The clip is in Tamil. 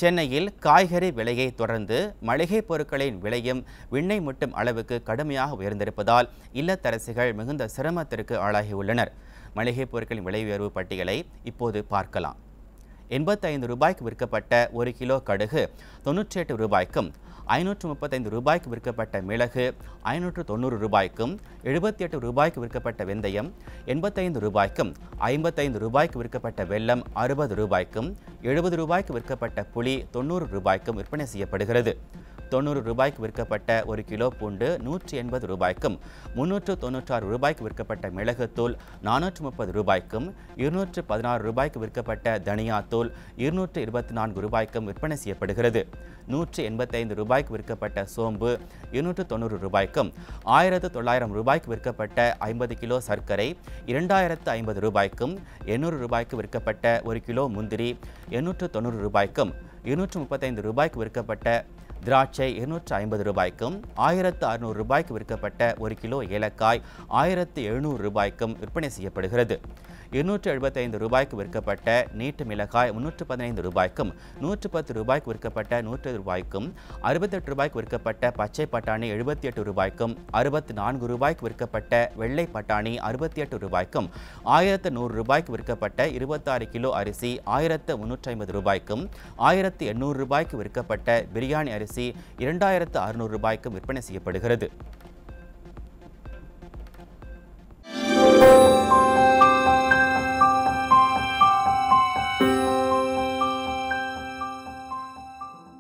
சென்னையில் காய்கறி விலையை தொடர்ந்து மளிகை பொருட்களின் விலையும் விண்ணை முட்டும் அளவுக்கு கடுமையாக உயர்ந்திருப்பதால் இல்லத்தரசிகள் மிகுந்த சிரமத்திற்கு ஆளாகியுள்ளனர் மளிகை பொருட்களின் விலை உயர்வு பட்டியலை இப்போது பார்க்கலாம் எண்பத்தைந்து ரூபாய்க்கு விற்கப்பட்ட ஒரு கிலோ கடுகு தொண்ணூற்றி எட்டு ரூபாய்க்கும் ஐநூற்று முப்பத்தைந்து ரூபாய்க்கு விற்கப்பட்ட மிளகு ஐநூற்று தொண்ணூறு ரூபாய்க்கும் எழுபத்தி எட்டு ரூபாய்க்கு விற்கப்பட்ட வெந்தயம் எண்பத்தைந்து ரூபாய்க்கும் ஐம்பத்தைந்து ரூபாய்க்கு விற்கப்பட்ட வெல்லம் அறுபது ரூபாய்க்கும் எழுபது ரூபாய்க்கு விற்கப்பட்ட புளி தொண்ணூறு ரூபாய்க்கும் விற்பனை செய்யப்படுகிறது தொண்ணூறு ரூபாய்க்கு விற்கப்பட்ட ஒரு கிலோ பூண்டு நூற்றி எண்பது ரூபாய்க்கும் முன்னூற்று தொண்ணூற்றாறு ரூபாய்க்கு விற்கப்பட்ட மிளகுத்தூள் நானூற்று முப்பது ரூபாய்க்கும் இருநூற்று பதினாறு ரூபாய்க்கு விற்கப்பட்ட தனியாத்தூள் இருநூற்று இருபத்தி நான்கு ரூபாய்க்கும் விற்பனை செய்யப்படுகிறது நூற்று எண்பத்தைந்து ரூபாய்க்கு விற்கப்பட்ட சோம்பு இருநூற்று தொண்ணூறு ரூபாய்க்கும் ஆயிரத்து தொள்ளாயிரம் ரூபாய்க்கு விற்கப்பட்ட ஐம்பது கிலோ சர்க்கரை இரண்டாயிரத்து ஐம்பது ரூபாய்க்கும் எண்ணூறு ரூபாய்க்கு விற்கப்பட்ட ஒரு கிலோ முந்திரி எண்ணூற்று தொண்ணூறு ரூபாய்க்கும் இருநூற்று முப்பத்தைந்து ரூபாய்க்கு விற்கப்பட்ட திராட்சை இருநூற்று ஐம்பது ரூபாய்க்கும் ஆயிரத்து அறுநூறு ரூபாய்க்கு விற்கப்பட்ட ஒரு கிலோ ஏலக்காய் ஆயிரத்து எழுநூறு ரூபாய்க்கும் விற்பனை செய்யப்படுகிறது இருநூற்று எழுபத்தைந்து ரூபாய்க்கு விற்கப்பட்ட நீட்டு மிளகாய் முன்னூற்று பதினைந்து ரூபாய்க்கும் நூற்று பத்து ரூபாய்க்கு விற்கப்பட்ட நூற்று ரூபாய்க்கும் அறுபத்தெட்டு ரூபாய்க்கு விற்கப்பட்ட பச்சை பட்டாணி எழுபத்தி எட்டு ரூபாய்க்கும் அறுபத்தி நான்கு ரூபாய்க்கு விற்கப்பட்ட வெள்ளை பட்டாணி அறுபத்தி எட்டு ரூபாய்க்கும் ஆயிரத்து நூறு ரூபாய்க்கு விற்கப்பட்ட இருபத்தாறு கிலோ அரிசி ஆயிரத்து முன்னூற்றி ஐம்பது ரூபாய்க்கும் ஆயிரத்து எண்ணூறு ரூபாய்க்கு விற்கப்பட்ட பிரியாணி அரிசி இரண்டாயிரத்து அறுநூறு ரூபாய்க்கும் விற்பனை செய்யப்படுகிறது